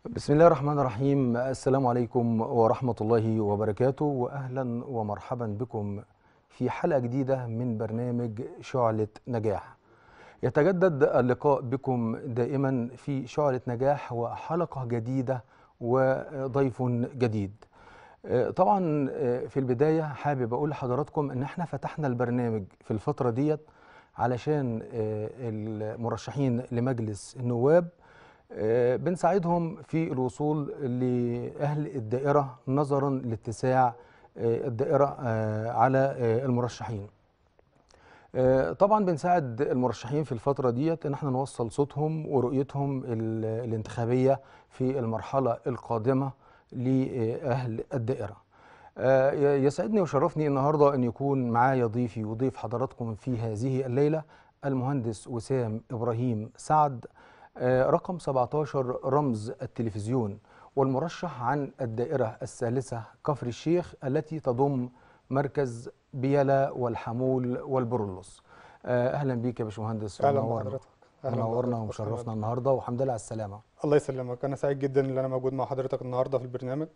بسم الله الرحمن الرحيم السلام عليكم ورحمة الله وبركاته وأهلا ومرحبا بكم في حلقة جديدة من برنامج شعلة نجاح يتجدد اللقاء بكم دائما في شعلة نجاح وحلقة جديدة وضيف جديد طبعا في البداية حابب أقول لحضراتكم أن احنا فتحنا البرنامج في الفترة ديت علشان المرشحين لمجلس النواب بنساعدهم في الوصول لأهل الدائرة نظرا لاتساع الدائرة على المرشحين طبعا بنساعد المرشحين في الفترة ديت ان احنا نوصل صوتهم ورؤيتهم الانتخابية في المرحلة القادمة لأهل الدائرة يسعدني وشرفني النهاردة أن يكون معايا ضيفي وضيف حضراتكم في هذه الليلة المهندس وسام إبراهيم سعد رقم 17 رمز التلفزيون والمرشح عن الدائرة الثالثة كفر الشيخ التي تضم مركز بيلا والحمول والبرولوس أهلا بيك يا باشمهندس اهلا بحضرتك منورنا ومشرفنا النهارده والحمد لله على السلامة الله يسلمك انا سعيد جدا ان انا موجود مع حضرتك النهارده في البرنامج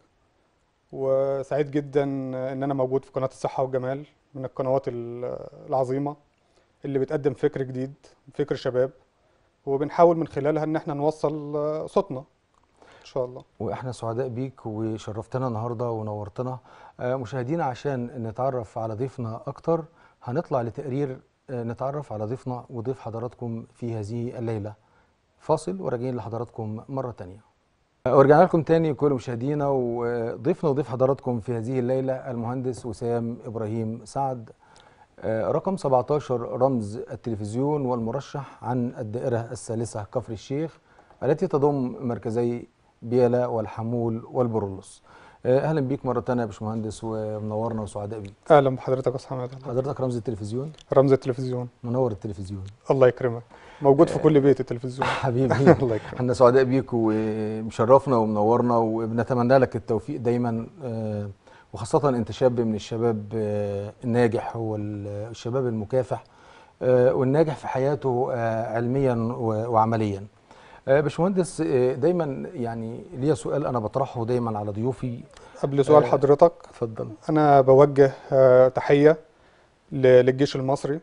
وسعيد جدا ان انا موجود في قناه الصحه والجمال من القنوات العظيمه اللي بتقدم فكر جديد فكر شباب وبنحاول من خلالها ان احنا نوصل صوتنا ان شاء الله واحنا سعداء بيك وشرفتنا النهارده ونورتنا مشاهدينا عشان نتعرف على ضيفنا اكتر هنطلع لتقرير نتعرف على ضيفنا وضيف حضراتكم في هذه الليله فاصل وراجعين لحضراتكم مره تانية ورجعنا لكم تاني كل مشاهدينا وضيفنا وضيف حضراتكم في هذه الليله المهندس وسام ابراهيم سعد رقم 17 رمز التلفزيون والمرشح عن الدائرة الثالثة كفر الشيخ التي تضم مركزي بيلا والحمول والبرولوس اهلا بيك مره ثانيه يا باشمهندس ومنورنا وسعداء بيك اهلا بحضرتك يا استاذ حماد حضرتك رمز التلفزيون رمز التلفزيون منور التلفزيون الله يكرمك موجود في كل بيت التلفزيون حبيبي الله يكرمك احنا سعداء بيك ومشرفنا ومنورنا وبنتمنى لك التوفيق دايما وخاصة أنت شاب من الشباب الناجح والشباب المكافح والناجح في حياته علميا وعمليا باشمهندس دايما يعني ليا سؤال أنا بطرحه دايما على ضيوفي قبل سؤال حضرتك اتفضل انا بوجه تحيه للجيش المصري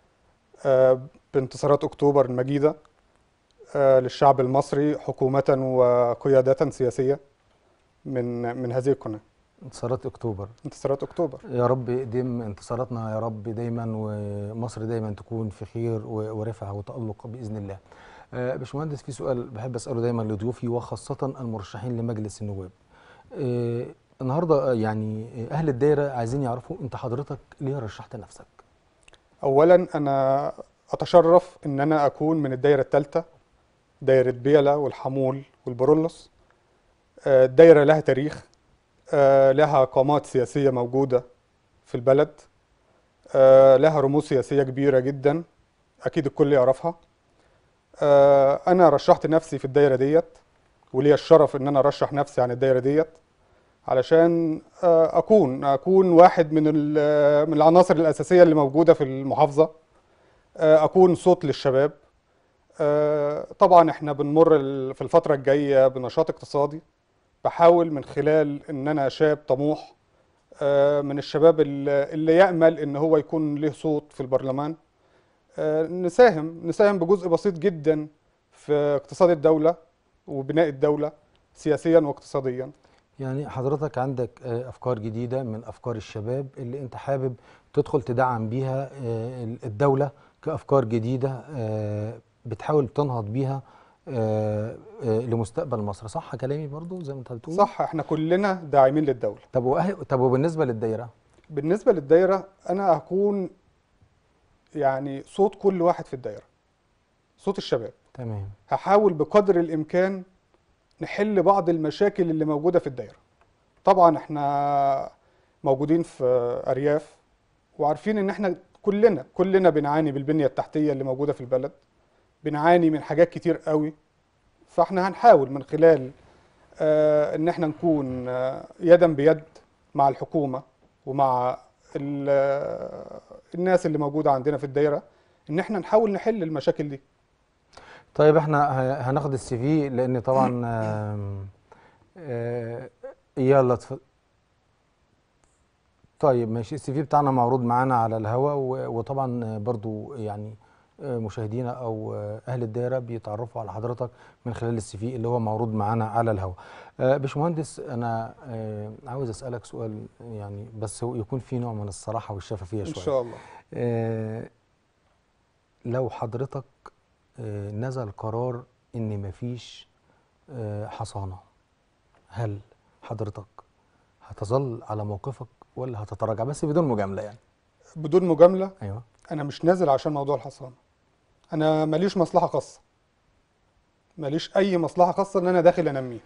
بانتصارات اكتوبر المجيده للشعب المصري حكومه وقياده سياسيه من من هذه القناه انتصارات اكتوبر انتصارات اكتوبر يا رب ديم انتصاراتنا يا رب دايما ومصر دايما تكون في خير ورفعه وتالق باذن الله. آه باشمهندس في سؤال بحب اساله دايما لضيوفي وخاصه المرشحين لمجلس النواب. آه النهارده يعني اهل الدايره عايزين يعرفوا انت حضرتك ليه رشحت نفسك؟ اولا انا اتشرف ان انا اكون من الدايره الثالثه دايره بيلا والحمول والبرولوس. آه الدايره لها تاريخ آه لها قامات سياسية موجودة في البلد آه لها رموز سياسية كبيرة جدا أكيد الكل يعرفها آه أنا رشحت نفسي في الدايرة ديت وليا الشرف إن أنا أرشح نفسي عن الدايرة ديت علشان أكون أكون واحد من من العناصر الأساسية اللي موجودة في المحافظة أكون صوت للشباب طبعا إحنا بنمر في الفترة الجاية بنشاط اقتصادي بحاول من خلال ان انا شاب طموح من الشباب اللي يامل ان هو يكون له صوت في البرلمان نساهم نساهم بجزء بسيط جدا في اقتصاد الدوله وبناء الدوله سياسيا واقتصاديا يعني حضرتك عندك افكار جديده من افكار الشباب اللي انت حابب تدخل تدعم بيها الدوله كافكار جديده بتحاول تنهض بيها آه آه لمستقبل مصر صح كلامي برضو زي ما انت بتقول صح احنا كلنا داعمين للدوله طب وأه... طب وبالنسبه للدايره بالنسبه للدايره انا هكون يعني صوت كل واحد في الدايره صوت الشباب تمام هحاول بقدر الامكان نحل بعض المشاكل اللي موجوده في الدايره طبعا احنا موجودين في ارياف وعارفين ان احنا كلنا كلنا بنعاني بالبنيه التحتيه اللي موجوده في البلد بنعاني من حاجات كتير قوي فاحنا هنحاول من خلال آه ان احنا نكون آه يدا بيد مع الحكومه ومع الناس اللي موجوده عندنا في الدايره ان احنا نحاول نحل المشاكل دي طيب احنا ه- هناخد السي في لان طبعا آم، آه، يلا اتف- طيب ماشي السي في بتاعنا معروض معانا على الهواء و- وطبعا آه، برضو يعني آه، مشاهدينا او آه، اهل الدايره بيتعرفوا على حضرتك من خلال السي في اللي هو معروض معانا على الهواء آه، باشمهندس انا آه، عاوز اسالك سؤال يعني بس هو يكون فيه نوع من الصراحه والشفافيه ان شويه شاء الله آه، لو حضرتك آه، نزل قرار ان مفيش آه، حصانه هل حضرتك هتظل على موقفك ولا هتتراجع بس بدون مجامله يعني بدون مجامله ايوه انا مش نازل عشان موضوع الحصانه انا ماليش مصلحه خاصه ماليش اي مصلحه خاصه ان انا داخل انميها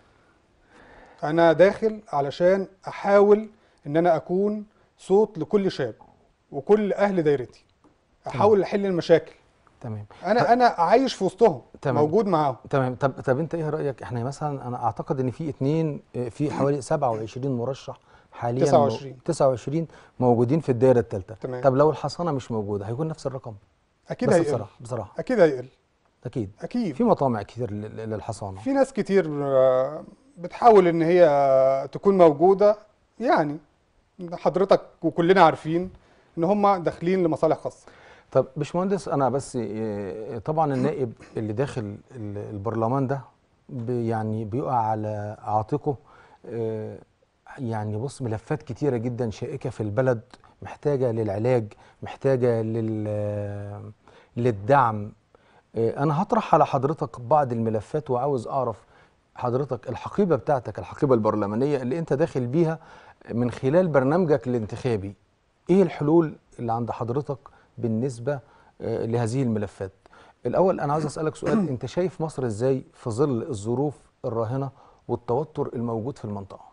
انا داخل علشان احاول ان انا اكون صوت لكل شاب وكل اهل دايرتي احاول احل المشاكل تمام انا انا عايش في وسطهم تمام. موجود معاهم تمام طب طب انت ايه رايك احنا مثلا انا اعتقد ان في اتنين آه، في حوالي 27 مرشح حاليا 29. 29 موجودين في الدائره الثالثه تمام. طب لو الحصانه مش موجوده هيكون نفس الرقم اكيد بس هيقل بصراحه بصراحه اكيد هيقل اكيد اكيد في مطامع كتير لل- للحصانه في ناس كتير آه، بتحاول ان هي تكون موجوده يعني حضرتك وكلنا عارفين ان هم داخلين لمصالح خاصه طب باشمهندس انا بس إيه، طبعا النائب اللي داخل ال- البرلمان ده بي- يعني بيقع على عاتقه آه، يعني بص ملفات كتيره جدا شائكه في البلد محتاجه للعلاج محتاجه لل للدعم آه، انا هطرح على حضرتك بعض الملفات وعاوز اعرف حضرتك الحقيبه بتاعتك الحقيبه البرلمانيه اللي انت داخل بيها من خلال برنامجك الانتخابي ايه الحلول اللي عند حضرتك بالنسبه آه، لهذه الملفات الاول انا عاوز اسالك سؤال انت شايف مصر ازاي في ظل الظروف الراهنه والتوتر الموجود في المنطقه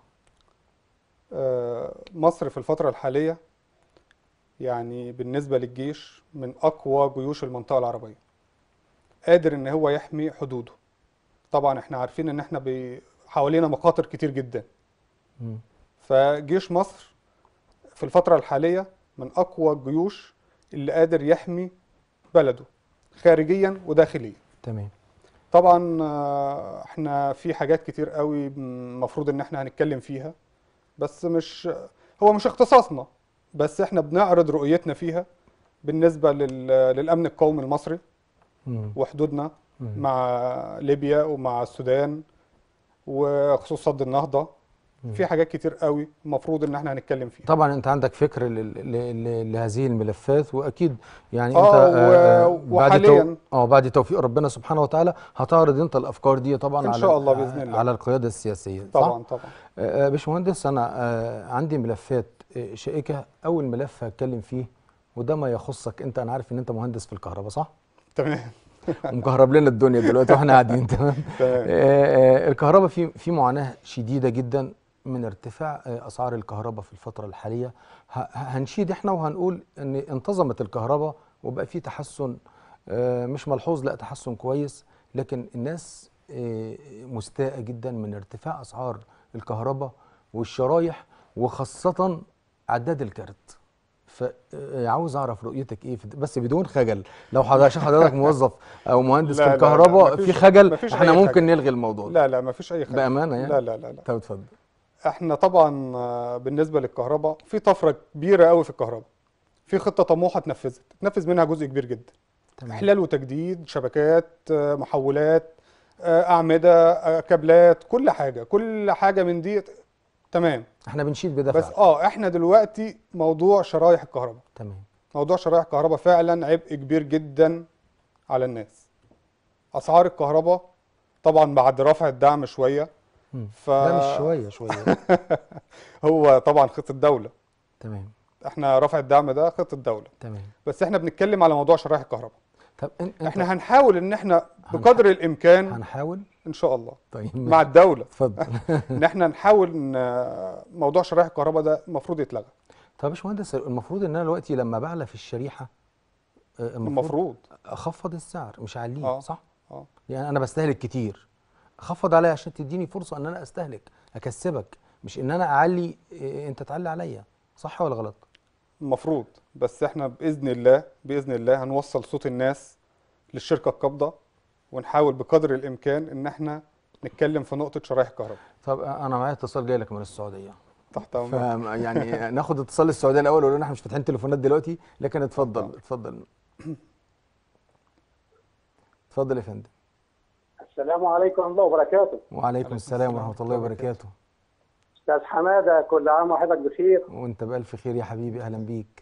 آه، مصر في الفتره الحاليه يعني بالنسبه للجيش من اقوى جيوش المنطقه العربيه قادر ان هو يحمي حدوده طبعا احنا عارفين ان احنا بي- حوالينا مخاطر كتير جدا مم. فجيش مصر في الفترة الحالية من أقوى الجيوش اللي قادر يحمي بلده خارجيا وداخليا تمام طبعا آه، احنا في حاجات كتير قوي المفروض ان احنا هنتكلم فيها بس مش هو مش اختصاصنا بس احنا بنعرض رؤيتنا فيها بالنسبة لل- للأمن القومي المصري مم. وحدودنا مم. مع ليبيا ومع السودان وخصوص صد النهضة مم. في حاجات كتير قوي المفروض ان احنا هنتكلم فيها طبعا انت عندك فكر لل- ل- ل- لهذه الملفات واكيد يعني آه، انت و- آه، بعد تو- وحالياً- اه بعد توفيق ربنا سبحانه وتعالى هتعرض انت الافكار دي طبعا إن على شاء الله بإذن الله. على القياده السياسيه صح؟ طبعا طبعا آه، آه، باشمهندس انا آه، عندي ملفات آه، شائكه اول ملف هتكلم فيه وده ما يخصك انت انا عارف ان انت مهندس في الكهرباء صح تمام ومكهرب لنا الدنيا دلوقتي واحنا قاعدين تمام تمام آه، آه، الكهرباء في في معاناه شديده جدا من ارتفاع آه، اسعار الكهرباء في الفتره الحاليه ه- ه- هنشيد احنا وهنقول ان انتظمت الكهرباء وبقى في تحسن آه، مش ملحوظ لا تحسن كويس لكن الناس آه، مستاءة جدا من ارتفاع اسعار الكهرباء والشرايح وخاصه عداد الكارت فعاوز اعرف رؤيتك ايه في د- بس بدون خجل لو حضرتك عشان حضرتك موظف او مهندس لا، في لا، لا، الكهرباء مفيش- في خجل مفيش احنا أي ممكن خجل. نلغي الموضوع ده لا لا ما فيش اي حاجه بامانه يعني لا لا لا لا طب اتفضل احنا طبعا آه، بالنسبه للكهرباء في طفره كبيره قوي في الكهرباء في خطه طموحه اتنفذت اتنفذ منها جزء كبير جدا تمام احلال وتجديد شبكات آه، محولات آه، اعمده آه، كابلات كل حاجه كل حاجه من دي تمام احنا بنشيد بده بس فعلا اه احنا دلوقتي موضوع شرايح الكهرباء تمام موضوع شرايح الكهرباء فعلا عبء كبير جدا على الناس اسعار الكهرباء طبعا بعد رفع الدعم شويه مم. ف لا مش شويه شويه هو طبعا خطه الدوله تمام احنا رفع الدعم ده خطه الدوله تمام بس احنا بنتكلم على موضوع شرايح الكهرباء طب ان انت احنا هنحاول ان احنا هنح- بقدر الامكان هنحاول ان شاء الله طيب مع ماشي. الدوله اتفضل ان احنا نحاول ان موضوع شرايح الكهرباء ده المفروض يتلغى طب يا باشمهندس المفروض ان انا دلوقتي لما بعلى في الشريحه آه، المفروض المفروض اخفض السعر مش اعليه اه صح اه يعني انا بستهلك كتير اخفض عليا عشان تديني فرصه ان انا استهلك اكسبك مش ان انا اعلي إيه، انت تعلي عليا صح ولا غلط المفروض بس احنا باذن الله باذن الله هنوصل صوت الناس للشركه القابضه ونحاول بقدر الامكان ان احنا نتكلم في نقطه شرايح الكهرباء طب انا معايا اتصال جاي لك من السعوديه تحت امرك ف يعني ناخد اتصال السعوديه الاول ولو احنا مش فاتحين تليفونات دلوقتي لكن اتفضل اتفضل اتفضل يا فندم السلام عليكم ورحمة الله وبركاته وعليكم السلام ورحمه الله وبركاته أستاذ حمادة كل عام وحضرتك بخير وانت بألف خير يا حبيبي اهلا بيك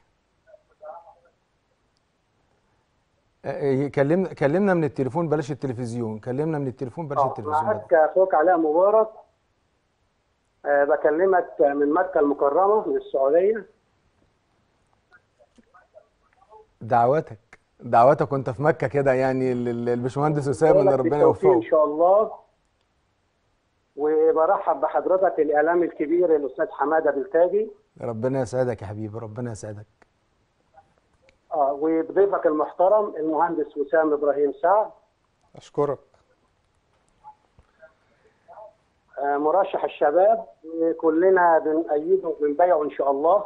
آه، كلمنا كلمنا من التليفون بلاش التلفزيون كلمنا من التليفون بلاش آه، التلفزيون معك أخوك علاء مبارك آه، بكلمك من مكة المكرمة من السعودية دعواتك دعواتك وانت في مكه كده يعني لل- الباشمهندس اسامه ان بقولك ربنا بالتوفيق يوفقه إن شاء الله وبرحب بحضرتك الإعلامي الكبير الأستاذ حمادة بلتاجي ربنا يسعدك يا حبيبي ربنا يسعدك آه، وبضيفك المحترم المهندس وسام إبراهيم سعد اشكرك آه، مرشح الشباب وكلنا بنأيده وبنبايعه إن شاء الله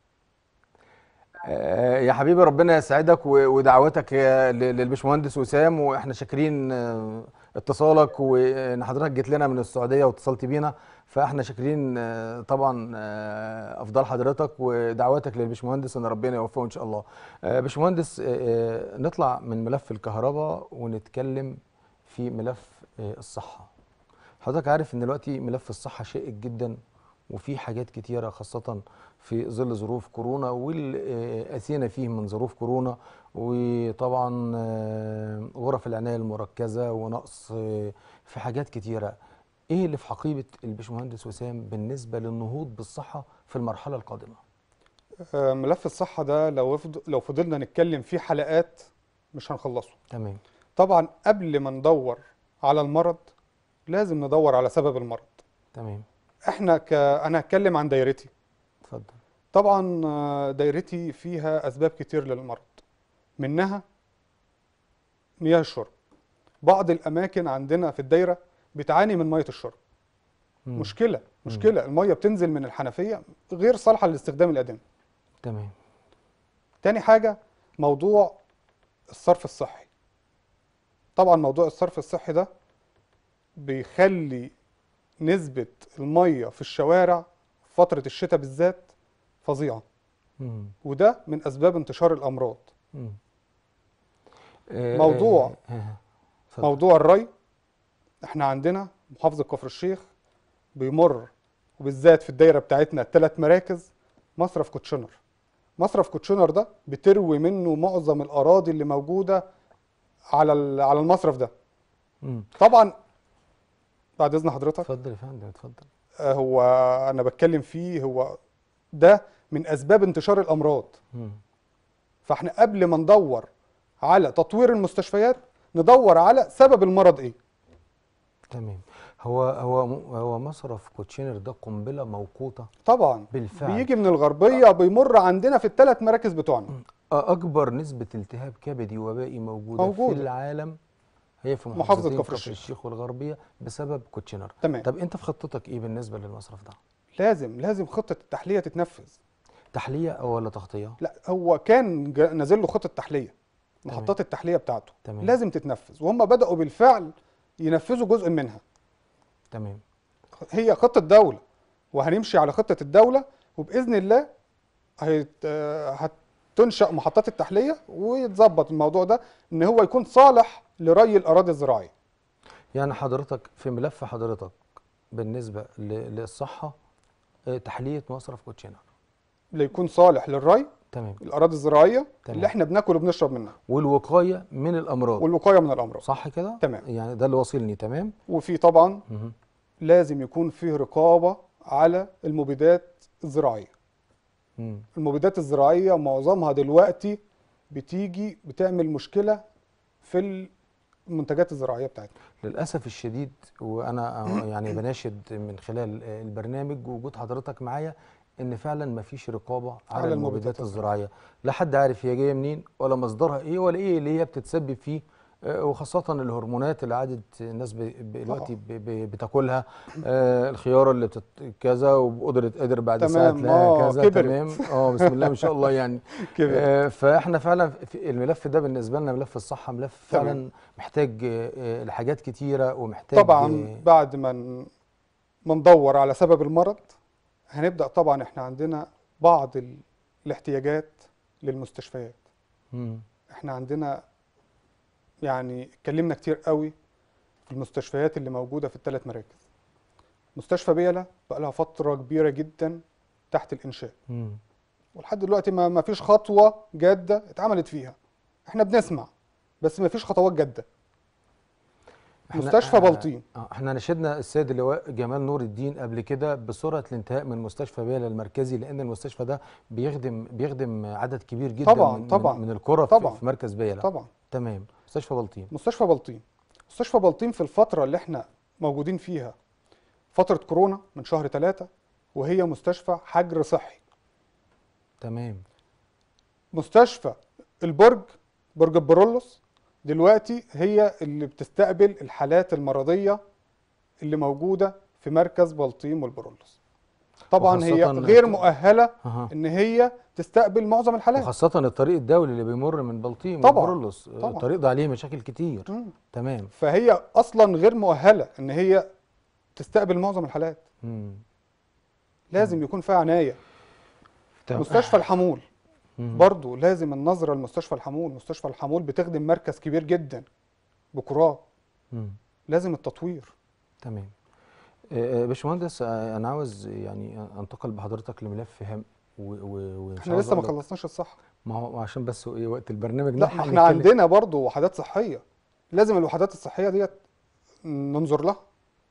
آه، يا حبيبي ربنا يسعدك و- ودعوتك يا- ل- للباشمهندس وسام واحنا شاكرين آه، اتصالك وان حضرتك جيت لنا من السعوديه واتصلت بينا فاحنا شاكرين آه، طبعا آه، افضل حضرتك ودعواتك للباشمهندس ان ربنا يوفقه ان شاء الله. آه، باشمهندس آه، آه، نطلع من ملف الكهرباء ونتكلم في ملف آه، الصحه. حضرتك عارف ان دلوقتي ملف الصحه شائك جدا وفي حاجات كتيره خاصه في ظل ظروف كورونا واللي أتينا فيه من ظروف كورونا وطبعا آه، غرف العناية المركزة ونقص آه، في حاجات كتيرة ايه اللي في حقيبة الباشمهندس وسام بالنسبة للنهوض بالصحة في المرحلة القادمة آه، ملف الصحه ده لو فض- لو فضلنا نتكلم فيه حلقات مش هنخلصه تمام طبعا قبل ما ندور على المرض لازم ندور على سبب المرض تمام احنا ك... انا هتكلم عن دايرتي اتفضل طبعا آه، دايرتي فيها اسباب كتير للمرض منها مياه الشرب بعض الاماكن عندنا في الدايره بتعاني من ميه الشرب مم. مشكله مشكله الميه بتنزل من الحنفيه غير صالحه للاستخدام الادمي تمام تاني حاجه موضوع الصرف الصحي طبعا موضوع الصرف الصحي ده بيخلي نسبه الميه في الشوارع في فتره الشتاء بالذات فظيعه مم. وده من اسباب انتشار الامراض مم. آه، موضوع. آه، آه، اتفضل. موضوع الري احنا عندنا محافظة كفر الشيخ بيمر وبالذات في الدايرة بتاعتنا الثلاث مراكز مصرف كوتشنر مصرف كوتشنر ده بتروي منه معظم الأراضي اللي موجودة على ال- على المصرف ده مم. طبعا بعد إذن حضرتك اتفضل يا فندم اتفضل آه، هو أنا بتكلم فيه هو ده من أسباب انتشار الأمراض مم. فاحنا قبل ما ندور على تطوير المستشفيات ندور على سبب المرض ايه تمام هو هو هو مصرف كوتشينر ده قنبلة موقوتة طبعا بالفعل. بيجي من الغربيه بيمر عندنا في الثلاث مراكز بتوعنا أكبر نسبة التهاب كبدي وبائي موجودة, موجودة. في العالم هي في محافظة محافظتين كفر كفر الشيخ. الشيخ والغربية بسبب كوتشينر تمام. طب أنت في خطتك إيه بالنسبة للمصرف ده؟ لازم لازم خطه التحليه تتنفذ تحلية أو ولا تغطية؟ لا هو كان جا- نازل له خطه تحليه محطات التحليه بتاعته تمام. لازم تتنفذ وهم بداوا بالفعل ينفذوا جزء منها تمام هي خطه دوله وهنمشي على خطه الدوله وباذن الله هيت... آه، هتنشا محطات التحليه ويتظبط الموضوع ده ان هو يكون صالح لري الاراضي الزراعيه يعني حضرتك في ملف حضرتك بالنسبة ل- للصحة آه، تحلية مصرف كوتشينر ليكون صالح للري تمام الاراضي الزراعيه تمام. اللي احنا بناكل وبنشرب منها والوقاية من الأمراض والوقايه من الامراض صح كده؟ تمام. يعني ده اللي واصلني تمام؟ وفي طبعا مهم. لازم يكون فيه رقابه على المبيدات الزراعيه مم. المبيدات الزراعيه معظمها دلوقتي بتيجي بتعمل مشكله في المنتجات الزراعيه بتاعتنا للأسف الشديد وأنا آه، يعني بناشد من خلال آه، البرنامج وجود حضرتك معايا إن فعلا مفيش رقابة على, على المبيدات المبيدات الزراعية لا حد عارف هي جاية منين ولا مصدرها إيه ولا إيه اللي هي بتتسبب فيه آه، وخاصة الهرمونات اللي عادت الناس ب- ب- دلوقتي ب- ب- بتاكلها آه، الخيارة اللي بتت كذا وبقدرة قادر بعد ساعة تمام، تلاقيها آه، كذا كبرت. تمام اه بسم الله ما شاء الله يعني كده آه، فاحنا فعلا في الملف ده بالنسبة لنا ملف الصحة ملف تمام. فعلا محتاج آه، آه، لحاجات كتيرة ومحتاج طبعا آه، بعد ما ن- ما ندور على سبب المرض هنبدأ طبعا احنا عندنا بعض ال- الاحتياجات للمستشفيات مم، احنا عندنا يعني اتكلمنا كتير قوي في المستشفيات اللي موجودة في الثلاث مراكز مستشفى بيلا بقى لها فترة كبيرة جدا تحت الإنشاء مم، ولحد دلوقتي ما ما فيش خطوة جادة اتعملت فيها احنا بنسمع بس ما فيش خطوات جادة إحنا- مستشفى آه، بلطيم آه، احنا نشدنا السيد اللواء جمال نور الدين قبل كده بسرعه الانتهاء من مستشفى بيلا المركزي لان المستشفى ده بيخدم بيخدم عدد كبير جدا طبعاً، من طبعاً، من, من القرى في- طبعاً، في مركز بيلا طبعا تمام مستشفى بلطيم مستشفى بلطيم مستشفى بلطيم في الفترة اللي احنا موجودين فيها فترة كورونا من شهر ثلاثة وهي مستشفى حجر صحي تمام مستشفى البرج برج البرولوس دلوقتي هي اللي بتستقبل الحالات المرضية اللي موجودة في مركز بلطيم والبرولوس طبعا هي وخاصة غير الت- مؤهلة أها. ان هي تستقبل معظم الحالات وخاصه الطريق الدولي اللي بيمر من بلطيم طبعاً، وبرولوس آه، طبعاً. الطريق ده عليه مشاكل كتير مم. تمام فهي اصلا غير مؤهلة ان هي تستقبل معظم الحالات مم. لازم يكون فيها عناية تمام. مستشفى الحمول مم. برضو لازم النظرة لمستشفى الحمول مستشفى الحمول بتخدم مركز كبير جدا بكراه مم. لازم التطوير تمام آه، آه، باشمهندس آه، انا عاوز يعني انتقل بحضرتك لملف هام و- و- وإن شاء احنا لسه ما الله لو- خلصناش الصح ما هو عشان بس ايه وقت البرنامج لا نلحق ما احنا نتكلم. عندنا برضو وحدات صحية لازم الوحدات الصحية ديت ننظر لها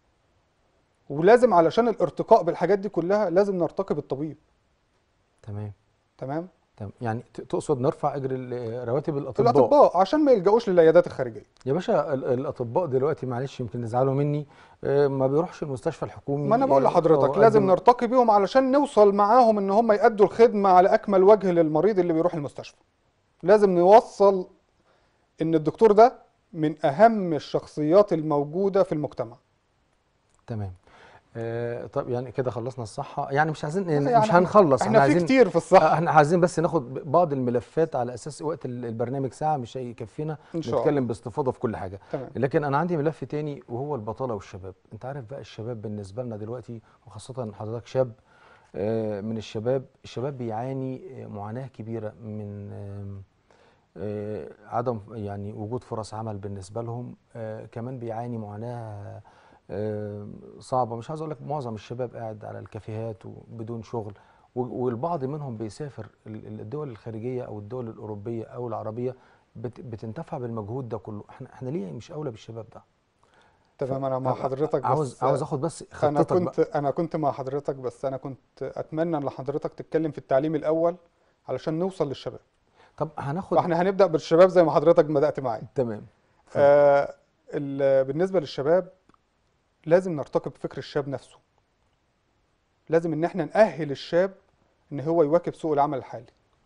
ولازم علشان الارتقاء بالحاجات دي كلها لازم نرتقي بالطبيب تمام تمام تمام يعني ت- تقصد نرفع اجر ال- رواتب الاطباء الاطباء عشان ما يلجأوش للعيادات الخارجية يا باشا ال- الاطباء دلوقتي معلش يمكن يزعلوا مني آه، ما بيروحش المستشفى الحكومي ما انا بقول آه، لحضرتك أو لازم قدم- نرتقي بيهم علشان نوصل معاهم ان هم يأدوا الخدمة على اكمل وجه للمريض اللي بيروح المستشفى لازم نوصل ان الدكتور ده من اهم الشخصيات الموجودة في المجتمع تمام آه، طب يعني كده خلصنا الصحه يعني مش عايزين يعني مش هنخلص احنا في عايزين كتير في الصحة آه، احنا عايزين بس ناخد بعض الملفات على اساس وقت ال- البرنامج ساعه مش هيكفينا إن شاء الله. نتكلم باستفاضه في كل حاجه تمام لكن انا عندي ملف تاني وهو البطاله والشباب انت عارف بقى الشباب بالنسبه لنا دلوقتي وخاصه إن حضرتك شاب آه، من الشباب الشباب بيعاني آه، معاناه كبيره من آم، آه، عدم يعني وجود فرص عمل بالنسبه لهم آه، كمان بيعاني معاناه آه، صعبه مش عايز اقول لك معظم الشباب قاعد على الكافيهات وبدون شغل و- والبعض منهم بيسافر ال- ال- الدول الخارجيه او الدول الاوروبيه او العربيه بت- بتنتفع بالمجهود ده كله احنا احنا ليه مش اولى بالشباب ده تمام انا مع طب حضرتك عاوز بس عاوز اخد بس انا خطتك كنت بقى انا كنت مع حضرتك بس انا كنت اتمنى ان حضرتك تتكلم في التعليم الاول علشان نوصل للشباب طب هناخد فاحنا هنبدأ بالشباب زي ما حضرتك بدأت معايا تمام آه ال- بالنسبة للشباب لازم نرتقي بفكر الشاب نفسه لازم ان احنا نأهل الشاب ان هو يواكب سوق العمل الحالي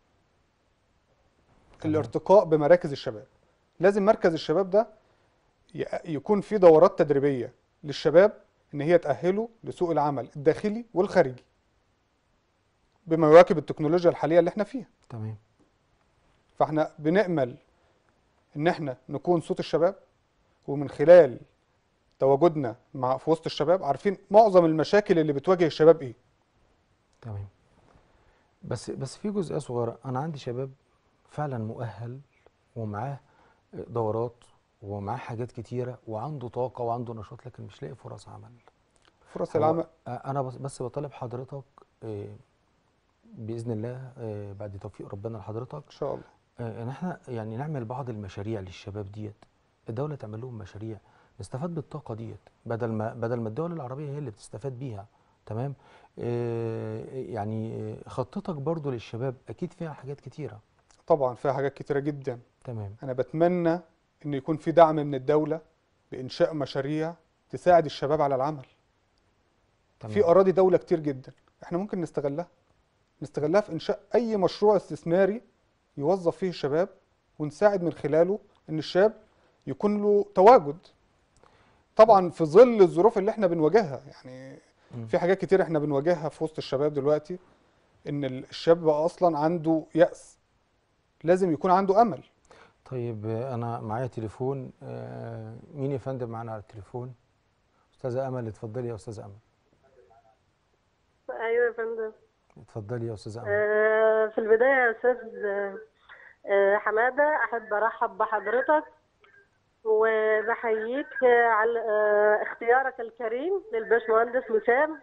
تمام. الارتقاء بمراكز الشباب لازم مركز الشباب ده ي- يكون فيه دورات تدريبية للشباب ان هي تأهله لسوق العمل الداخلي والخارجي بما يواكب التكنولوجيا الحالية اللي احنا فيها تمام فاحنا بنأمل ان احنا نكون صوت الشباب ومن خلال تواجدنا مع في وسط الشباب عارفين معظم المشاكل اللي بتواجه الشباب ايه تمام بس بس في جزئيه صغيره انا عندي شباب فعلا مؤهل ومعاه دورات ومعاه حاجات كتيره وعنده طاقه وعنده نشاط لكن مش لاقي فرص عمل فرص هو العمل آه، انا بس بس بطالب حضرتك آه، باذن الله آه، بعد توفيق ربنا لحضرتك ان شاء الله آه، ان احنا يعني نعمل بعض المشاريع للشباب ديت الدوله تعمل لهم مشاريع نستفاد بالطاقه ديت بدل ما بدل ما الدول العربيه هي اللي بتستفاد بيها تمام آه، يعني آه، خطتك برضو للشباب اكيد فيها حاجات كتيره طبعا فيها حاجات كتيرة جدا تمام انا بتمنى ان يكون في دعم من الدولة بانشاء مشاريع تساعد الشباب على العمل تمام في اراضي دولة كتير جدا احنا ممكن نستغلها نستغلها في انشاء اي مشروع استثماري يوظف فيه الشباب ونساعد من خلاله ان الشاب يكون له تواجد طبعا في ظل الظروف اللي احنا بنواجهها يعني مم. في حاجات كتير احنا بنواجهها في وسط الشباب دلوقتي ان الشاب بقى اصلا عنده يأس لازم يكون عنده امل طيب آه، انا معايا تليفون آه، مين يا فندم معانا على التليفون استاذه امل اتفضلي يا استاذه امل ايوه يا فندم اتفضلي يا استاذه امل آه، في البدايه يا استاذ آه، آه، حماده احب ارحب بحضرتك وبحييك آه، على آه، اختيارك الكريم للباشمهندس وسام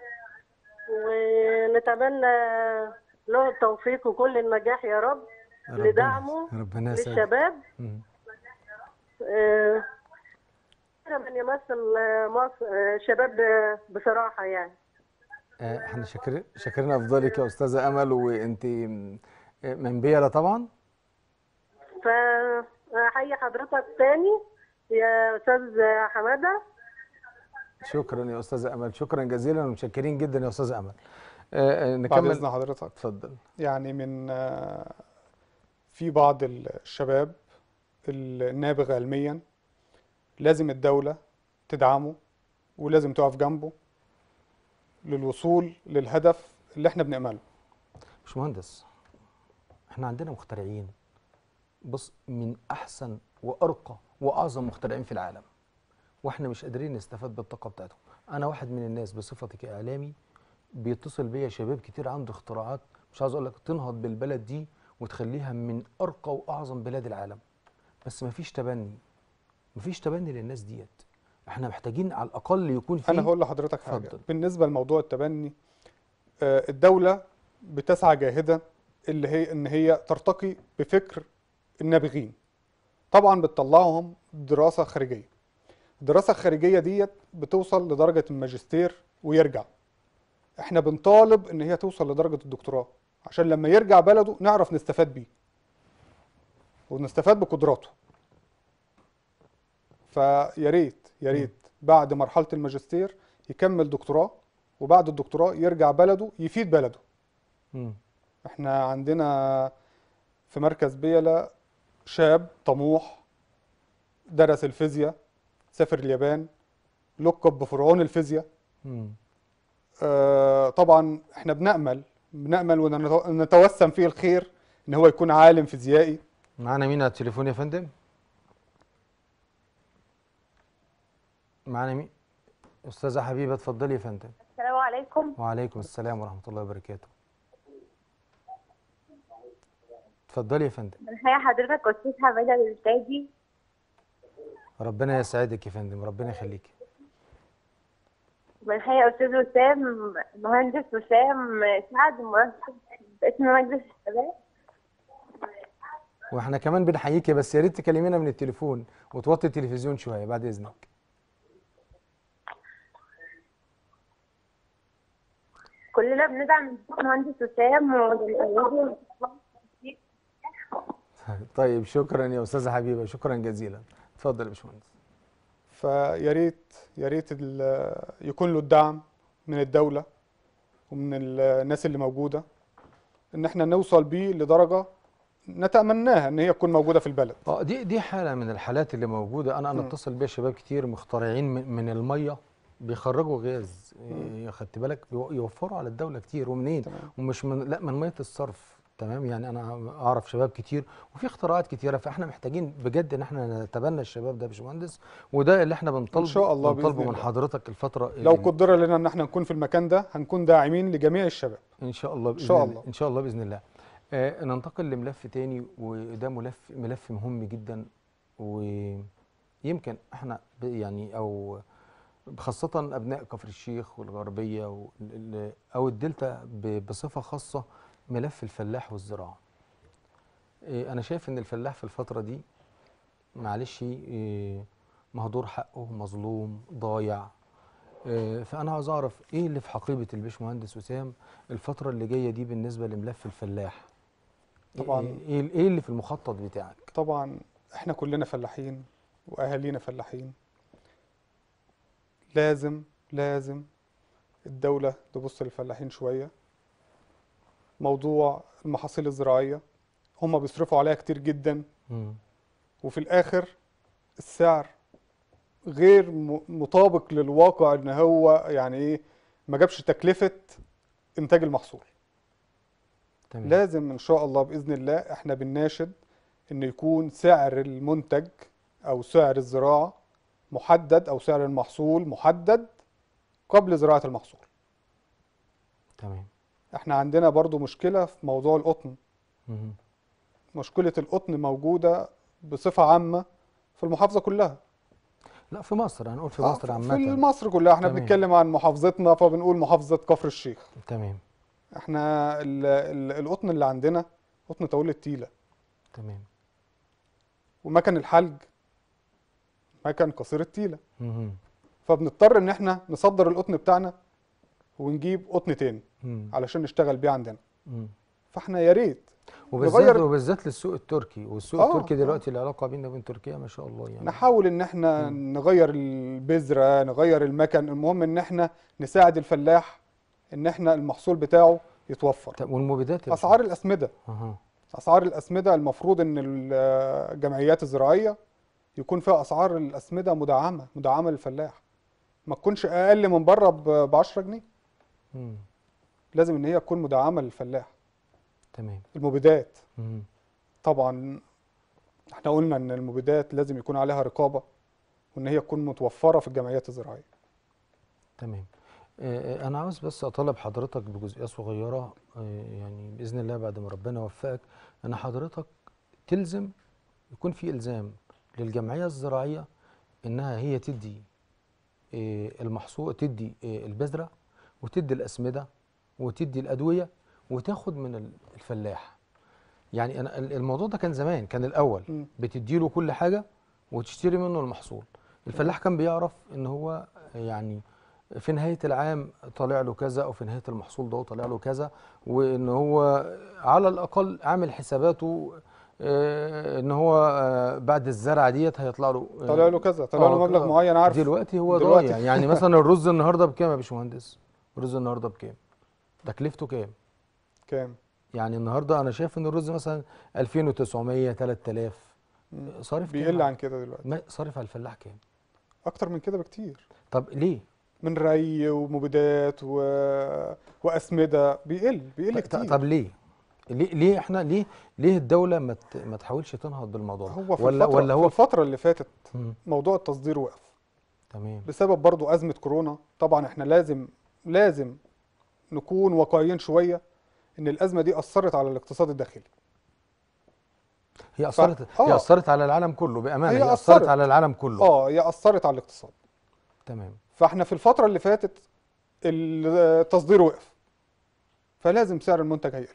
ونتمنى له التوفيق وكل النجاح يا رب ربنا- لدعمه ربنا يسعدك للشباب مم. آه، من يمثل آه، مصر آه، شباب آه، بصراحه يعني آه، احنا شاكرين شاكرين افضلك يا استاذه امل وانت م- آه، من بيلا طبعا فأحيي حضرتك تاني يا أستاذ حمادة شكرا يا استاذه امل شكرا جزيلا ومتشكرين جدا يا استاذه امل آه، آه، بعد نكمل اذن حضرتك اتفضل يعني من آه، في بعض الشباب النابغ علميا لازم الدولة تدعمه ولازم تقف جنبه للوصول للهدف اللي احنا بنأمله باشمهندس احنا عندنا مخترعين بص من احسن وارقى واعظم مخترعين في العالم واحنا مش قادرين نستفاد بالطاقه بتاعتهم انا واحد من الناس بصفتي كاعلامي بيتصل بيا شباب كتير عنده اختراعات مش عاوز اقول لك تنهض بالبلد دي وتخليها من ارقى واعظم بلاد العالم بس مفيش تبني مفيش تبني للناس ديت احنا محتاجين على الاقل يكون في انا هقول لحضرتك حاجة اتفضل. بالنسبة لموضوع التبني آه، الدولة بتسعى جاهدا اللي هي ان هي ترتقي بفكر النابغين طبعا بتطلعهم دراسة خارجية الدراسة الخارجية ديت بتوصل لدرجة الماجستير ويرجع احنا بنطالب ان هي توصل لدرجة الدكتوراه عشان لما يرجع بلده نعرف نستفاد بيه ونستفاد بقدراته فيا ريت يا ريت بعد مرحلة الماجستير يكمل دكتوراه وبعد الدكتوراه يرجع بلده يفيد بلده مم. احنا عندنا في مركز بيلا شاب طموح درس الفيزياء سافر اليابان لقب بفرعون الفيزياء مم. آه طبعا احنا بنأمل بنأمل ونتوسم فيه الخير ان هو يكون عالم فيزيائي معانا مين على التليفون يا فندم؟ معانا مين؟ أستاذة حبيبة اتفضلي يا فندم. السلام عليكم وعليكم السلام ورحمة الله وبركاته. اتفضلي يا فندم. بنحيي حضرتك استاذ حماده الاستاذي ربنا يسعدك يا فندم، ربنا يخليكي. بنحيي استاذ وسام مهندس وسام سعد مرشح باسم مجلس الشباب واحنا كمان بنحييكي بس يا ريت تكلمينا من التليفون وتوطي التلفزيون شوية بعد إذنك. كلنا بندعم مهندس وسام وبنأيده طيب شكرا يا أستاذة حبيبة، شكرا جزيلا. اتفضل يا باشمهندس. فيا ريت يا ريت ال- يكون له الدعم من الدولة ومن الناس اللي موجودة ان احنا نوصل بيه لدرجة نتمناها ان هي تكون موجودة في البلد اه دي دي حاله من الحالات اللي موجوده انا انا مم. اتصل بيا شباب كتير مخترعين من, من الميه بيخرجوا غاز إيه، خدت بالك بيو- يوفروا على الدوله كتير ومنين تمام. ومش من لا من ميه الصرف تمام يعني انا اعرف شباب كتير وفي اختراعات كتيره فاحنا محتاجين بجد ان احنا نتبنى الشباب ده يا باشمهندس وده اللي احنا بنطالبه شاء الله بإذن بنطالبه من الله. حضرتك الفتره لو اللي- قدر لنا ان احنا نكون في المكان ده هنكون داعمين لجميع الشباب ان شاء الله باذن شاء الله الله. ان شاء الله باذن الله آه ننتقل لملف تاني وده ملف ملف مهم جدا ويمكن احنا ب- يعني او خاصة أبناء كفر الشيخ والغربية وال- أو الدلتا ب- بصفة خاصة ملف الفلاح والزراعة. إيه، أنا شايف إن الفلاح في الفترة دي معلش إيه، مهدور حقه مظلوم ضايع آه، فانا عاوز اعرف ايه اللي في حقيبه الباشمهندس وسام الفتره اللي جايه دي بالنسبه لملف الفلاح إيه- طبعاً. ايه ايه اللي في المخطط بتاعك طبعا احنا كلنا فلاحين واهالينا فلاحين لازم لازم الدولة تبص للفلاحين شوية موضوع المحاصيل الزراعية هم بيصرفوا عليها كتير جدا مم. وفي الآخر السعر غير م- مطابق للواقع ان هو يعني ايه ما جابش تكلفة انتاج المحصول تمام لازم ان شاء الله باذن الله احنا بنناشد ان يكون سعر المنتج او سعر الزراعة محدد او سعر المحصول محدد قبل زراعة المحصول تمام احنا عندنا برضو مشكلة في موضوع القطن مهم. مشكلة القطن موجودة بصفة عامة في المحافظة كلها لا في مصر هنقول في آه، مصر في عامة مصر كلها احنا تمام. بنتكلم عن محافظتنا فبنقول محافظة كفر الشيخ تمام احنا ال- ال- القطن اللي عندنا قطن طويل التيلة تمام ومكن الحلج مكن قصير التيلة مهم. فبنضطر ان احنا نصدر القطن بتاعنا ونجيب قطن تاني مم. علشان نشتغل بيه عندنا مم. فاحنا يا ريت وبالذات نغير- وبالذات للسوق التركي والسوق آه، التركي آه. دلوقتي العلاقه بيننا وبين تركيا ما شاء الله يعني نحاول ان احنا نغير البذرة نغير المكن المهم ان احنا نساعد الفلاح ان احنا المحصول بتاعه يتوفر طب والمبيدات يا اسعار باشمهندس؟ الاسمدة اها اسعار الاسمدة المفروض ان الجمعيات الزراعية يكون فيها اسعار الاسمدة مدعمة مدعمة للفلاح ما تكونش اقل من بره ب 10 جنيه مم. لازم ان هي تكون مدعمة للفلاح تمام المبيدات مم. طبعا احنا قلنا ان المبيدات لازم يكون عليها رقابة وان هي تكون متوفرة في الجمعيات الزراعية تمام آه، انا عاوز بس اطالب حضرتك بجزئيه صغيره آه، يعني باذن الله بعد ما ربنا يوفقك ان حضرتك تلزم يكون في الزام للجمعيه الزراعيه انها هي تدي آه، المحصول تدي آه، البذره وتدي الاسمده وتدي الادويه وتاخد من ال- الفلاح يعني انا ال- الموضوع ده كان زمان كان الاول مم. بتديله كل حاجه وتشتري منه المحصول الفلاح كان بيعرف ان هو يعني في نهايه العام طالع له كذا او في نهايه المحصول ده طالع له كذا وان هو على الاقل عامل حساباته آه، ان هو آه، بعد الزرعه ديت هيطلع له آه، طلع له كذا طلع له آه، مبلغ آه. معين عارف دلوقتي هو دلوقتي. ضايع يعني مثلا الرز النهارده بكام يا باشمهندس الرز النهارده بكام تكلفته كام كام يعني النهارده انا شايف ان الرز مثلا 2900 3000 مم. صارف كام بيقل على- عن كده دلوقتي ما صارف على الفلاح كام اكتر من كده بكتير طب ليه من ري ومبيدات و... واسمده بيقل بيقل ط- كتير طب ليه ليه ليه احنا ليه ليه الدوله ما ت- ما تحاولش تنهض بالموضوع ده؟ هو في ولا الفتره ولا في هو الفتره اللي فاتت مم. موضوع التصدير وقف تمام بسبب برضو ازمه كورونا طبعا احنا لازم لازم نكون واقعيين شويه ان الازمه دي اثرت على الاقتصاد الداخلي هي اثرت هي آه. اثرت على العالم كله بامانه هي هي اثرت أثرت. على العالم كله اه هي اثرت على الاقتصاد تمام فاحنا في الفتره اللي فاتت التصدير وقف فلازم سعر المنتج هيقل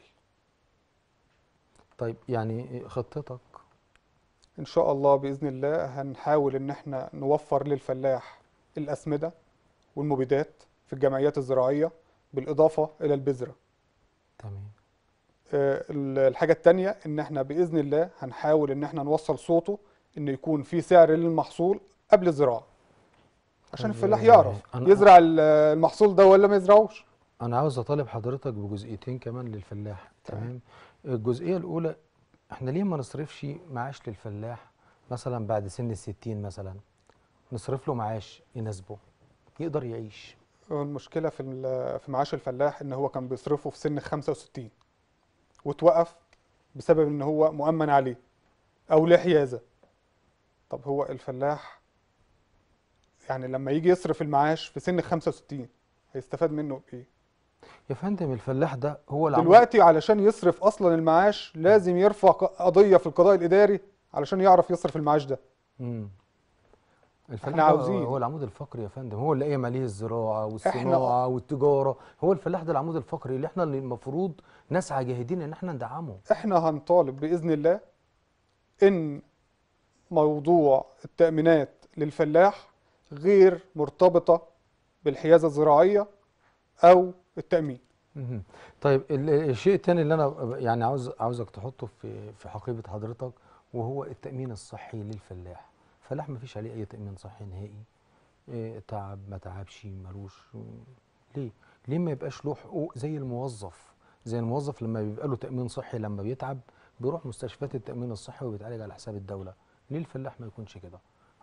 طيب يعني خطتك ان شاء الله باذن الله هنحاول ان احنا نوفر للفلاح الاسمده والمبيدات في الجمعيات الزراعيه بالاضافه الى البذره تمام آه، ال- الحاجه التانية ان احنا باذن الله هنحاول ان احنا نوصل صوته ان يكون في سعر للمحصول قبل الزراعه عشان طب، الفلاح آه، يعرف أنا- يزرع ال- المحصول ده ولا ما يزرعوش انا عاوز اطالب حضرتك بجزئيتين كمان للفلاح تمام الجزئيه الاولى احنا ليه ما نصرفش معاش للفلاح مثلا بعد سن الستين مثلا نصرف له معاش يناسبه يقدر يعيش المشكله في ال- في معاش الفلاح ان هو كان بيصرفه في سن 65 وتوقف بسبب ان هو مؤمن عليه او له حيازه طب هو الفلاح يعني لما يجي يصرف المعاش في سن 65 هيستفاد منه بايه يا فندم الفلاح ده هو العمود دلوقتي علشان يصرف اصلا المعاش لازم يرفع ق- قضيه في القضاء الاداري علشان يعرف يصرف المعاش ده مم. الفلاح إحنا ده عاوزين. هو العمود الفقري يا فندم هو اللي قايم عليه الزراعه والصناعه والتجاره هو الفلاح ده العمود الفقري اللي احنا اللي المفروض نسعى جاهدين ان احنا ندعمه احنا هنطالب باذن الله ان موضوع التامينات للفلاح غير مرتبطه بالحيازه الزراعيه او التامين مهم. طيب ال- الشيء الثاني اللي انا ب- يعني عاوز عاوزك تحطه في في حقيبه حضرتك وهو التامين الصحي للفلاح الفلاح ما فيش عليه اي تامين صحي نهائي إيه تعب ما تعبش ملوش مم. ليه ليه ما يبقاش له حقوق زي الموظف زي الموظف لما بيبقى له تامين صحي لما بيتعب بيروح مستشفيات التامين الصحي وبيتعالج على حساب الدوله ليه الفلاح ما يكونش كده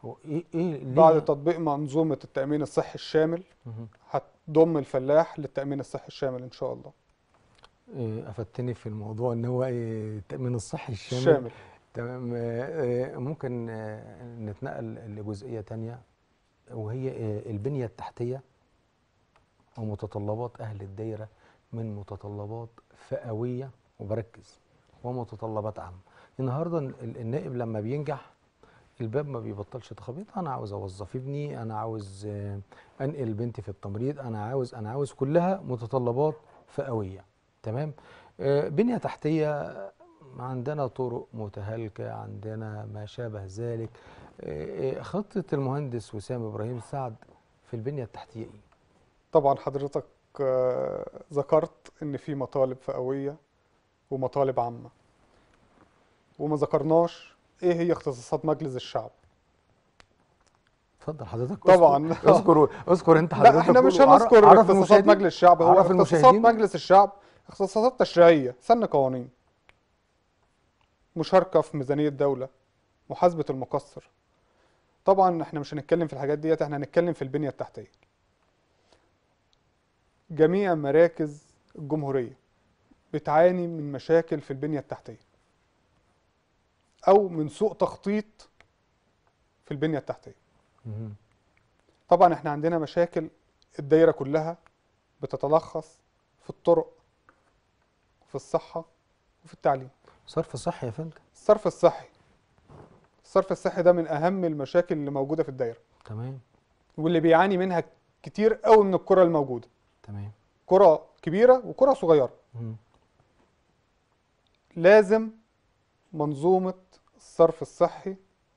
هو ايه ايه ليه بعد تطبيق منظومة التأمين الصحي الشامل مهم. هتضم الفلاح للتأمين الصحي الشامل إن شاء الله إيه افدتني في الموضوع ان هو ايه التامين الصحي الشامل الشامل تمام آه، آه، ممكن آه، نتنقل لجزئيه تانية وهي آه، البنيه التحتيه ومتطلبات اهل الدايره من متطلبات فئويه وبركز ومتطلبات عامه النهارده ال- النائب لما بينجح الباب ما بيبطلش تخبيط انا عاوز اوظف ابني انا عاوز آه، انقل بنتي في التمريض انا عاوز انا عاوز كلها متطلبات فئويه تمام آه، بنيه تحتيه عندنا طرق متهالكه عندنا ما شابه ذلك آه، آه، خطه المهندس وسام ابراهيم سعد في البنيه التحتيه ايه طبعا حضرتك آه، ذكرت إن في مطالب فئوية ومطالب عامة وما ذكرناش إيه هي اختصاصات مجلس الشعب اتفضل حضرتك طبعاً. اذكر اذكر, أذكر انت حضرتك لا احنا مش قول وعرف- هنذكر عرف اختصاصات المشاهدين. مجلس الشعب هو عرف اختصاصات المشاهدين. مجلس الشعب اختصاصات تشريعية سن قوانين مشاركة في ميزانية دولة محاسبة المقصر طبعا احنا مش هنتكلم في الحاجات ديت احنا هنتكلم في البنية التحتية جميع مراكز الجمهورية بتعاني من مشاكل في البنية التحتية أو من سوء تخطيط في البنية التحتية مهم. طبعا احنا عندنا مشاكل الدايرة كلها بتتلخص في الطرق وفي الصحة وفي التعليم صرف صحي يا فندم الصرف الصحي الصرف الصحي ده من أهم المشاكل اللي موجودة في الدايرة تمام واللي بيعاني منها كتير قوي من القرى الموجودة تمام قرى كبيرة وقرى صغيرة مهم. لازم منظومة الصرف الصحي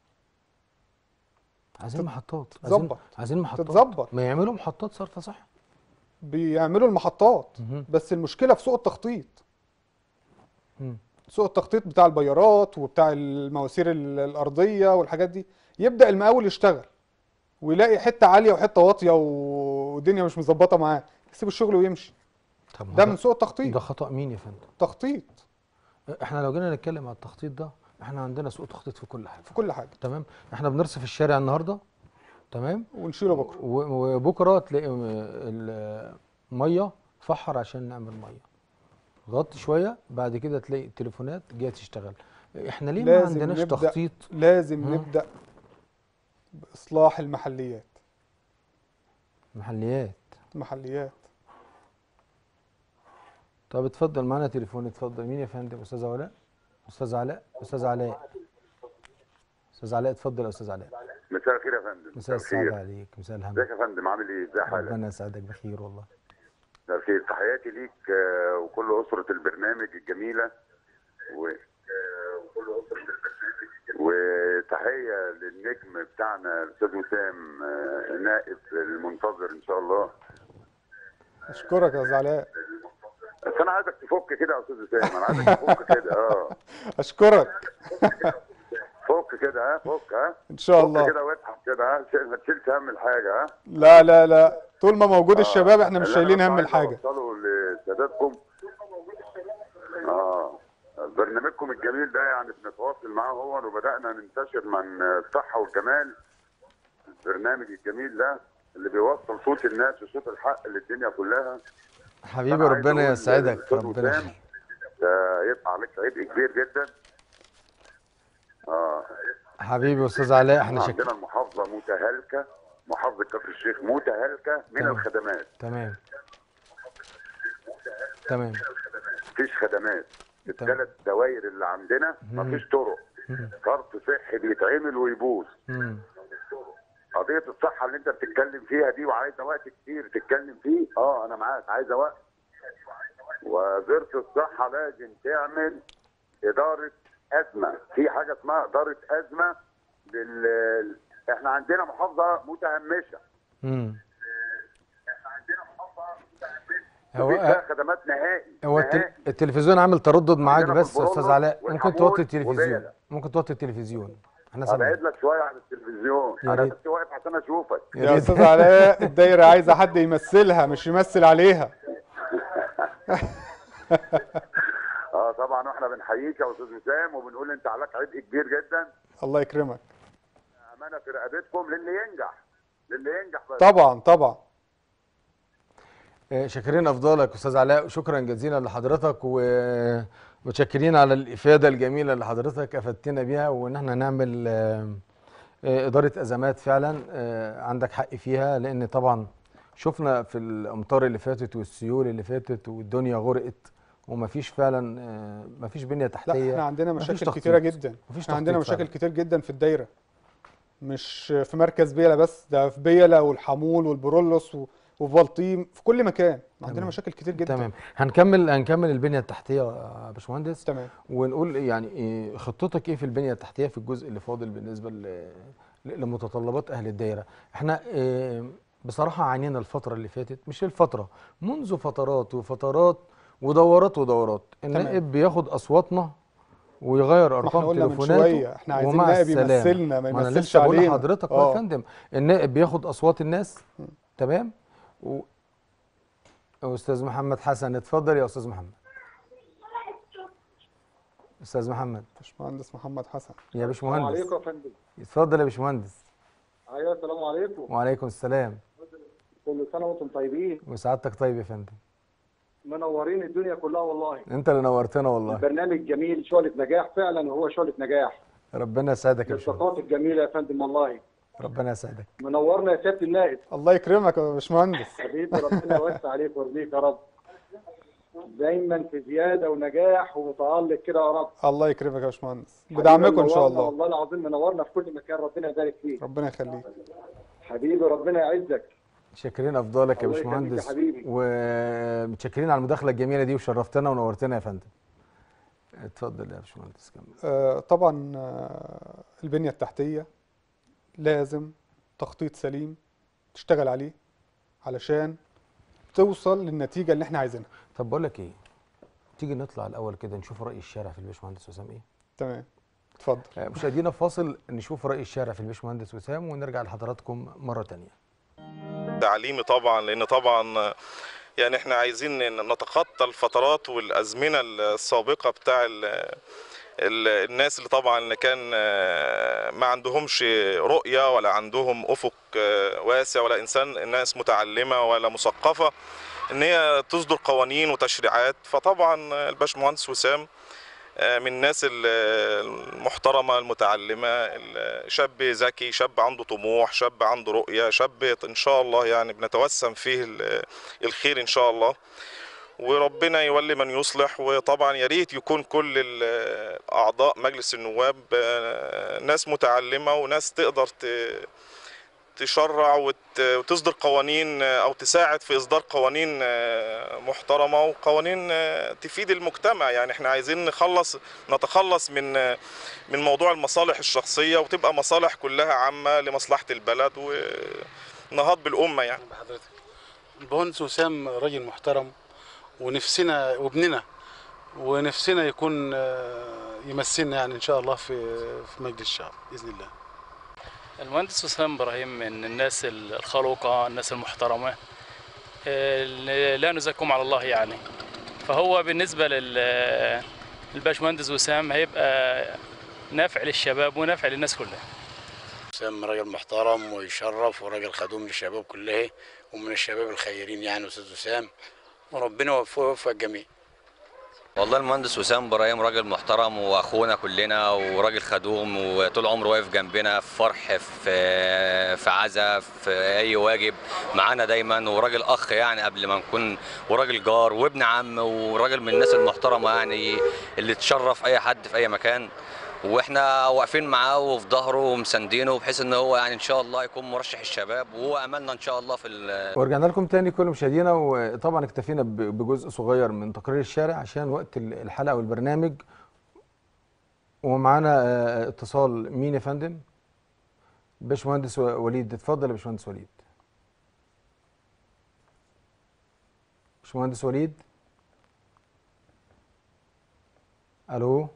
عايزين تت- محطات عايزين تتظبط. عايزين محطات تتظبط. ما يعملوا محطات صرف صحي بيعملوا المحطات مهم. بس المشكلة في سوء التخطيط مم. سوء التخطيط بتاع البيارات وبتاع المواسير ال- الأرضية والحاجات دي يبدأ المقاول يشتغل ويلاقي حتة عالية وحتة واطية والدنيا مش مظبطة معاه يسيب الشغل ويمشي طب ما ده من سوء التخطيط ده خطأ مين يا فندم تخطيط احنا لو جينا نتكلم على التخطيط ده احنا عندنا سوء تخطيط في كل حاجه في كل حاجة تمام احنا بنرصف الشارع النهارده تمام ونشيله بكرة و- وبكره تلاقي م- الميه فحر عشان نعمل ميه غطي شويه بعد كده تلاقي التليفونات جايه تشتغل احنا ليه ما لازم عندناش نبدأ تخطيط لازم مم. نبدأ بإصلاح المحليات محليات المحليات طب اتفضل معانا تليفون اتفضل مين يا فندم استاذ علاء استاذ علاء استاذ علاء استاذ علاء اتفضل يا استاذ علاء مساء الخير يا فندم مساء السعادة الخير عليك مساء الهم ازيك يا فندم عامل ايه ازي حالك ربنا يسعدك بخير والله مساء الخير تحياتي ليك آه، وكل اسره البرنامج الجميله و وتحيه للنجم بتاعنا الاستاذ وسام آه، نائب المنتظر ان شاء الله أشكرك يا أستاذ علاء بس انا عايزك تفك كده يا استاذ وسام انا عايزك تفك كده اه أشكرك فك كده ها فك ها إن شاء فك الله كده واضحك كده ها شيل- ما تشيلش هم الحاجه ها لا لا لا طول ما موجود الشباب احنا مش اللي شايلين أنا هم عايز الحاجة اوصله لساداتكم اه برنامجكم الجميل ده يعني بنتواصل معاه هو وبدانا ننتشر من الصحه والجمال البرنامج الجميل ده اللي بيوصل صوت الناس وصوت الحق للدنيا كلها حبيبي أنا عايز ربنا أقول يسعدك للأستاذ ربنا وسام، يخليك ده يبقى عليك عبء كبير جدا اه حبيبي استاذ علاء احنا شك... عندنا المحافظه متهالكه محافظه كفر الشيخ متهالكه من تمام. الخدمات تمام تمام مفيش خدمات تمام. الثلاث دوائر اللي عندنا مفيش طرق مم. صرف صحي بيتعمل ويبوظ مم. قضيه الصحه اللي انت بتتكلم فيها دي وعايزه وقت كتير تتكلم فيه اه انا معاك عايزه وقت وزاره الصحه لازم تعمل اداره ازمه في حاجه اسمها اداره ازمه لل احنا عندنا محافظه متهمشه مم. هو هو مفيش فيها خدمات نهائي هو التل... نهائي. التلفزيون عامل تردد معاك عندنا في بس يا استاذ البرولوس علاء ممكن والحمول توطي التلفزيون وبيلة. ممكن توطي التلفزيون احنا ابعد سامعين لك شويه عن التلفزيون يا انا ريت. بس واقف عشان اشوفك يا يا ريت. أستاذ علاء الدايرة عايزة حد يمثلها مش يمثل عليها اه طبعا واحنا بنحييك يا استاذ وسام وبنقول انت عليك عبء كبير جدا الله يكرمك امانه في رقبتكم للي ينجح للي ينجح بس طبعا طبعا آه، شاكرين افضالك استاذ علاء وشكرا جزيلا لحضرتك ومتشكرين على الافاده الجميله اللي حضرتك افدتنا بيها وان احنا نعمل آه، آه، اداره ازمات فعلا آه، عندك حق فيها لان طبعا شفنا في الامطار اللي فاتت والسيول اللي فاتت والدنيا غرقت ومفيش فعلا آه، مفيش بنيه لا تحتيه احنا عندنا مفيش مشاكل تخطيط. كتيره جدا مفيش احنا عندنا تخطيط مشاكل فعلا. كتير جدا في الدايره مش في مركز بيلا بس ده في بيلا والحمول والبرولوس و- وفي بلطيم في كل مكان عندنا تمام. مشاكل كتير جدا تمام هنكمل هنكمل البنيه التحتيه يا باشمهندس تمام ونقول يعني إيه خطتك ايه في البنيه التحتيه في الجزء اللي فاضل بالنسبه ل- ل- لمتطلبات اهل الدايره احنا إيه بصراحه عانينا الفتره اللي فاتت مش الفتره منذ فترات وفترات ودورات ودورات النائب بياخد اصواتنا ويغير ما احنا ارقام قلنا من تليفوناته شويه احنا عايزين ومع نائب السلامة. يمثلنا ما ما انا يمثلش لسه بقول علينا لحضرتك يا اه فندم النائب بياخد اصوات الناس تمام و... استاذ محمد حسن اتفضل يا استاذ محمد استاذ محمد باشمهندس محمد حسن يا باشمهندس عليكم يا فندم اتفضل يا باشمهندس ايوه السلام عليكم وعليكم السلام كل سنه وانتم طيبين وسعادتك طيب يا فندم منورين الدنيا كلها والله انت اللي نورتنا والله البرنامج جميل شعلة نجاح فعلا وهو شعلة نجاح ربنا يسعدك يا باشمهندس للثقافة الجميلة يا فندم والله ربنا يسعدك منورنا يا سيادة النائب الله يكرمك يا باشمهندس حبيبي ربنا يوسع عليك ويرضيك يا رب دايما في زيادة ونجاح ومتألق كده يا رب الله يكرمك يا باشمهندس بدعمكم ان شاء منورنا الله والله العظيم منورنا في كل مكان ربنا يبارك فيك ربنا يخليك حبيبي ربنا يعزك شاكرين افضالك يا الله يخليك يا باشمهندس حبيبي. ومتشكرين على المداخله الجميله دي وشرفتنا ونورتنا يا فندم اتفضل يا باشمهندس كمل آه، طبعا آه، البنية التحتية لازم تخطيط سليم تشتغل عليه علشان توصل للنتيجة اللي احنا عايزينها طب بقول لك ايه تيجي نطلع الاول كده نشوف راي الشارع في الباشمهندس وسام ايه تمام اتفضل آه، مشاهدينا فاصل نشوف راي الشارع في الباشمهندس وسام ونرجع لحضراتكم مره تانية تعليمي طبعا لان طبعا يعني احنا عايزين نتخطى الفترات والازمنه السابقه بتاع ال ال الناس اللي طبعا اللي كان آه، ما عندهمش رؤيه ولا عندهم افق آه، واسع ولا انسان الناس متعلمه ولا مثقفه ان هي تصدر قوانين وتشريعات فطبعا الباشمهندس وسام آه، من الناس ال- المحترمة المتعلمة ال- شاب ذكي شاب عنده طموح شاب عنده رؤية شاب إن شاء الله يعني بنتوسم فيه ال- الخير إن شاء الله وربنا يولي من يصلح وطبعا يا ريت يكون كل ال- أعضاء مجلس النواب آه، ناس متعلمة وناس تقدر ت- تشرع وت- وتصدر قوانين او تساعد في اصدار قوانين آه، محترمه وقوانين آه، تفيد المجتمع يعني احنا عايزين نخلص نتخلص من آه، من موضوع المصالح الشخصيه وتبقى مصالح كلها عامه لمصلحه البلد ونهض بالامه يعني بحضرتك الباشمهندس وسام راجل محترم ونفسنا وابننا ونفسنا يكون آه، يمثلنا يعني ان شاء الله في في مجلس الشعب باذن الله المهندس وسام ابراهيم من الناس الخلوقه الناس المحترمه اللي لا نزكم على الله يعني فهو بالنسبه لل الباشمهندس وسام هيبقى نافع للشباب ونافع للناس كلها وسام راجل محترم ويشرف وراجل خدوم للشباب كلها ومن الشباب الخيرين يعني استاذ وسام وربنا يوفقه ويوفق الجميع والله المهندس وسام ابراهيم راجل محترم واخونا كلنا وراجل خدوم وطول عمره واقف جنبنا في فرح في في عزا في اي واجب معانا دايما وراجل اخ يعني قبل ما نكون وراجل جار وابن عم وراجل من الناس المحترمه يعني اللي تشرف اي حد في اي مكان واحنا واقفين معاه وفي ظهره ومساندينه بحيث ان هو يعني ان شاء الله يكون مرشح الشباب وهو املنا ان شاء الله في ال- ورجعنا لكم تاني كل مشاهدينا وطبعا اكتفينا ب- بجزء صغير من تقرير الشارع عشان وقت ال- الحلقه والبرنامج ومعانا آه، اتصال مين يا فندم؟ باشمهندس و- وليد اتفضل يا باشمهندس وليد. باشمهندس وليد الو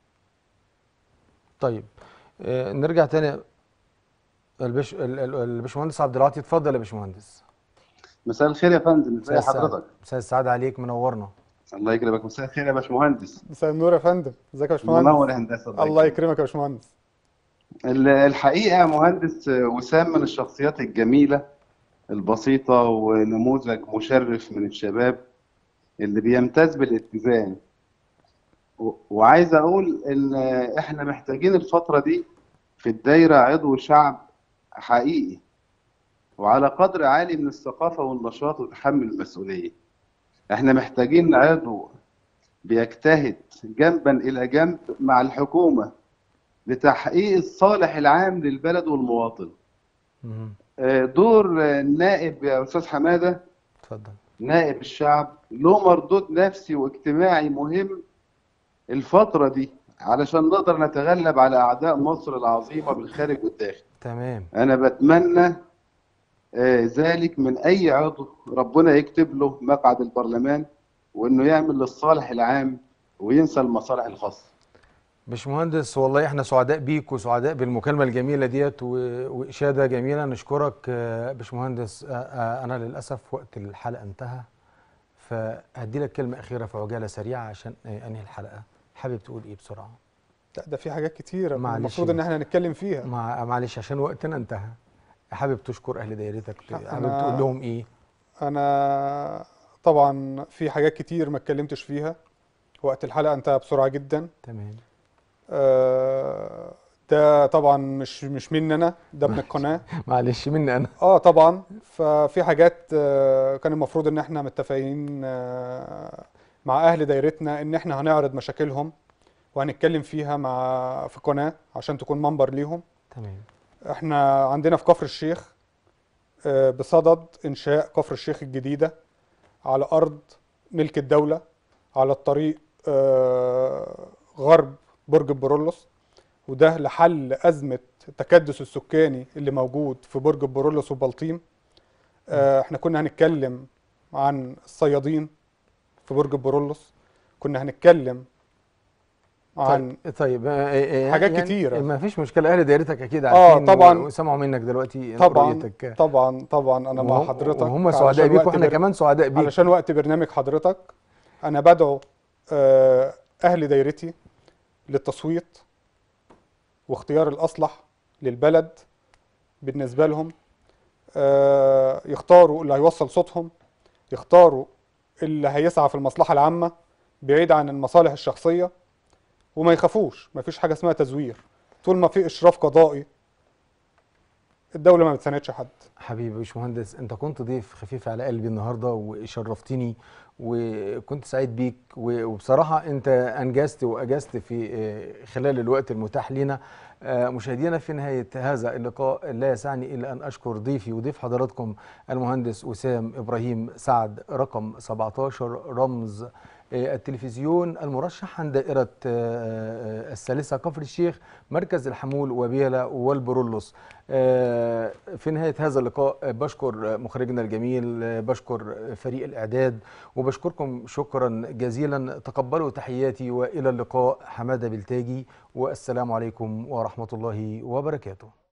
طيب آه، نرجع تاني البش ال- ال- الباشمهندس عبد العاطي اتفضل يا باشمهندس مساء الخير يا فندم ازي مساء السعادة. حضرتك مساء السعادة عليك منورنا الله يكرمك مساء الخير يا باشمهندس مساء النور يا فندم ازيك يا باشمهندس منور يا هندسه الله يكرمك يا باشمهندس ال- الحقيقة مهندس وسام من الشخصيات الجميلة البسيطة ونموذج مشرف من الشباب اللي بيمتاز بالاتزان و- وعايز أقول إن إحنا محتاجين الفترة دي في الدايرة عضو شعب حقيقي وعلى قدر عالي من الثقافة والنشاط وتحمل المسؤولية إحنا محتاجين عضو بيجتهد جنبا إلى جنب مع الحكومة لتحقيق الصالح العام للبلد والمواطن مم. آه، دور آه، النائب يا أستاذ حمادة اتفضل نائب الشعب له مردود نفسي واجتماعي مهم الفترة دي علشان نقدر نتغلب على أعداء مصر العظيمة بالخارج والداخل تمام أنا بتمنى آه، ذلك من أي عضو ربنا يكتب له مقعد البرلمان وإنه يعمل للصالح العام وينسى المصالح الخاصة باشمهندس والله احنا سعداء بيك وسعداء بالمكالمه الجميله ديت و- واشاده جميله نشكرك آه، باشمهندس آه، آه، انا للاسف وقت الحلقه انتهى فهدي لك كلمه اخيره في عجاله سريعه عشان آه، انهي الحلقه حابب تقول ايه بسرعه لا ده في حاجات كتيرة معلش. المفروض ان احنا نتكلم فيها مع معلش عشان وقتنا انتهى حابب تشكر اهل دايرتك حابب أنا- تقول لهم ايه انا طبعا في حاجات كتير ما اتكلمتش فيها وقت الحلقة انتهى بسرعة جدا تمام آه، ده طبعا مش مش مني انا ده من القناة معلش مني انا اه طبعا ففي حاجات آه، كان المفروض ان احنا متفقين آه، مع اهل دايرتنا ان احنا هنعرض مشاكلهم وهنتكلم فيها مع في قناة عشان تكون منبر ليهم تمام احنا عندنا في كفر الشيخ آه، بصدد انشاء كفر الشيخ الجديدة على ارض ملك الدولة على الطريق آه، غرب برج البرولوس وده لحل أزمة التكدس السكاني اللي موجود في برج البرولوس وبلطيم آه، احنا كنا هنتكلم عن الصيادين في برج البرولوس كنا هنتكلم عن طيب طيب آه، آه، حاجات يعني كتيرة. ما فيش مشكله اهل دايرتك اكيد آه، عارفين طبعاً. وسمعوا منك دلوقتي طبعا رؤيتك طبعا طبعا انا مع وهم- حضرتك وهم علشان سعداء بيك وقت واحنا بر- كمان سعداء بيك علشان وقت برنامج حضرتك انا بدعو آه، اهل دايرتي للتصويت واختيار الاصلح للبلد بالنسبه لهم آه، يختاروا اللي هيوصل صوتهم يختاروا اللي هيسعى في المصلحه العامه بعيد عن المصالح الشخصيه وما يخافوش ما فيش حاجه اسمها تزوير طول ما في اشراف قضائي الدوله ما بتساندش حد حبيبي باشمهندس انت كنت ضيف خفيف على قلبي النهارده وشرفتني وكنت سعيد بيك و- وبصراحه انت انجزت واجزت في آه، خلال الوقت المتاح لنا آه، مشاهدينا في نهايه هذا اللقاء لا يسعني الا ان اشكر ضيفي وضيف حضراتكم المهندس وسام ابراهيم سعد رقم 17 رمز آه، التلفزيون المرشح عن دائرة آه، آه، الثالثة كفر الشيخ مركز الحمول وبيلا والبرولوس آه، في نهاية هذا اللقاء آه، بشكر مخرجنا الجميل آه، بشكر فريق الإعداد وبشكركم شكرا جزيلا تقبلوا تحياتي وإلى اللقاء حمادة بلتاجي والسلام عليكم ورحمة الله وبركاته